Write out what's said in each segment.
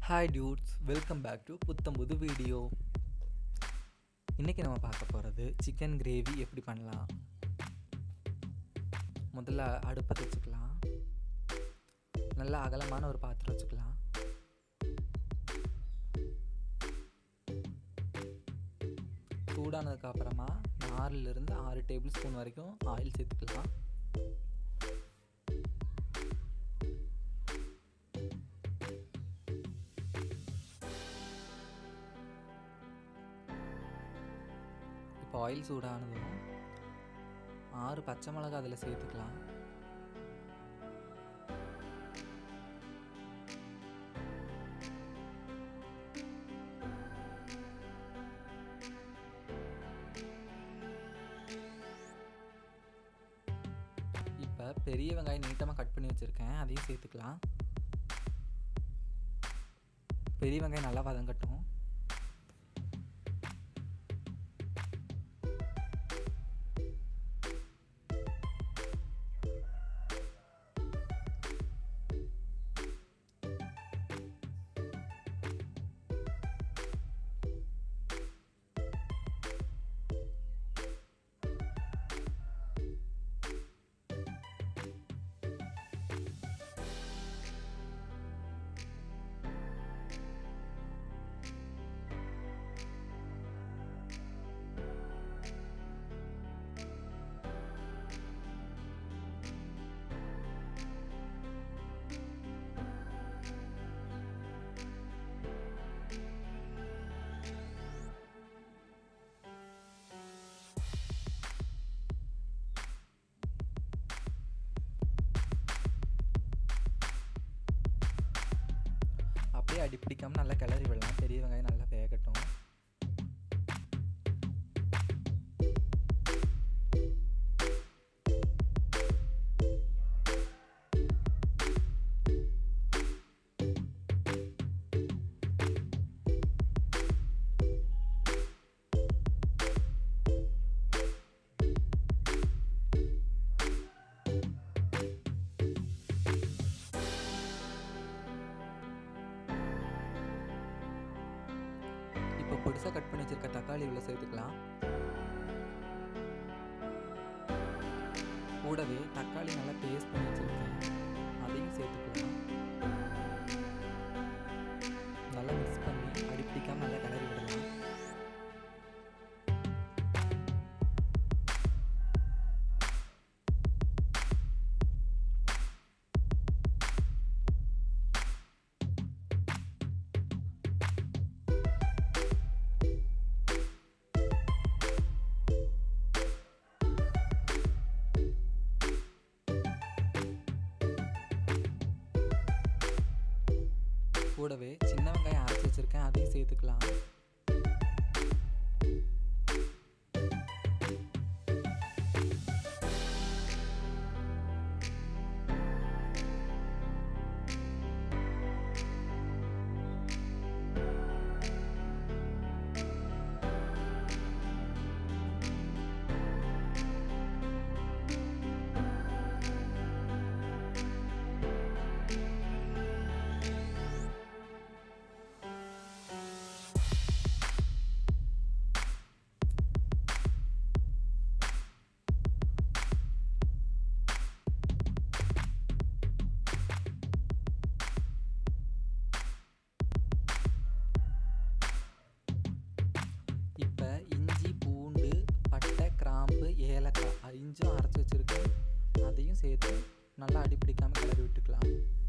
hi dudes welcome back to புத்தம்புது video இன்றைக்கி நம்ம பார்க்க போகிறது சிக்கன் கிரேவி எப்படி பண்ணலாம் முதல்ல அடுப்பை வச்சுக்கலாம் நல்லா அகலமான ஒரு பாத்திரம் வச்சுக்கலாம் சூடானதுக்கு அப்புறமா நாலுலேருந்து ஆறு டேபிள் ஸ்பூன் வரைக்கும் ஆயில் சேர்த்துக்கலாம் இப்போ ஆயில் சூடானதும் ஆறு பச்சை மிளகா அதில் சேர்த்துக்கலாம் இப்போ பெரிய வெங்காயம் நீட்டமாக கட் பண்ணி வச்சுருக்கேன் அதையும் சேர்த்துக்கலாம் பெரிய வெங்காயம் நல்லா வதங்கட்டும் அப்படியே அடி பிடிக்காம நல்லா கிளறி விடலாம் பெரிய வெங்காயம் நல்லா வேகட்டும் இப்போ பொடிசாக கட் பண்ணி வச்சிருக்க தக்காளி உள்ள சேர்த்துக்கலாம் கூடவே தக்காளி நல்லா பேஸ்ட் பண்ணி வச்சிருக்கேன் அதையும் சேர்த்துக்கலாம் நல்லா மிக்ஸ் பண்ணி அடி பிடிக்காம நல்லா கிளறி விடலாம் கூடவே சின்ன வெங்காயம் அரைச்சி வச்சிருக்கேன் அதையும் சேர்த்துக்கலாம் இப்போ இஞ்சி பூண்டு பட்டை கிராம்பு ஏலக்காய் அஞ்சும் அரைச்சி வச்சுருக்கேன் அதையும் சேர்த்து நல்லா அடி பிடிக்காமல் கிளறி விட்டுக்கலாம்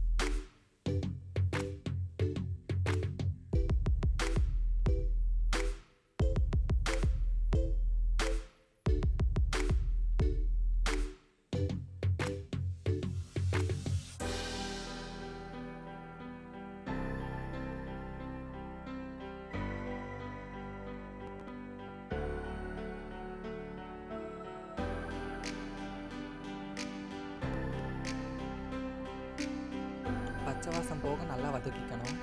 பச்சை வாசம் போக நல்லா வதக்கிக்கணும்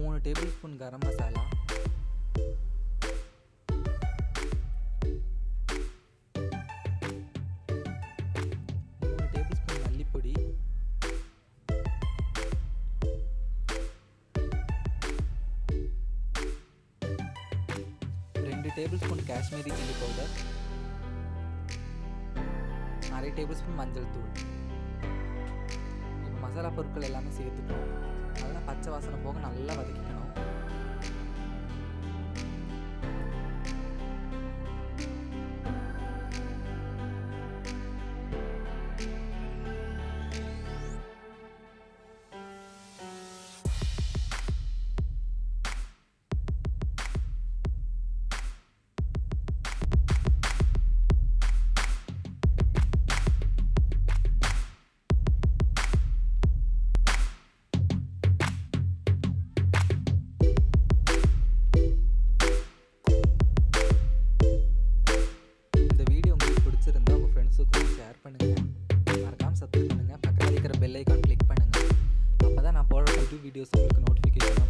மூணு டேபிள் ஸ்பூன் கரம் மசாலா மூணு டேபிள் ஸ்பூன் மல்லிப்பொடி ரெண்டு tablespoon Kashmiri chilli powder அரை டேபிள் ஸ்பூன் மஞ்சள் தூள் இப்போ மசாலா பொருட்கள் எல்லாமே சேர்த்துட்டோம் நல்லா பச்சை வாசனை போக நல்லா வதக்கிக்கணும் இந்த வீடியோ உங்களுக்கு பிடிச்சிருந்தா உங்கள் ஃப்ரெண்ட்ஸுக்கும் ஷேர் பண்ணுங்கள் மறக்காமல் சப்ஸ்கிரைப் பண்ணுங்கள் பக்கத்தில் இருக்கிற பெல் ஐக்கான் கிளிக் பண்ணுங்கள் அப்போ தான் நான் போடுற புது வீடியோஸ் உங்களுக்கு நோட்டிஃபிகேஷனாக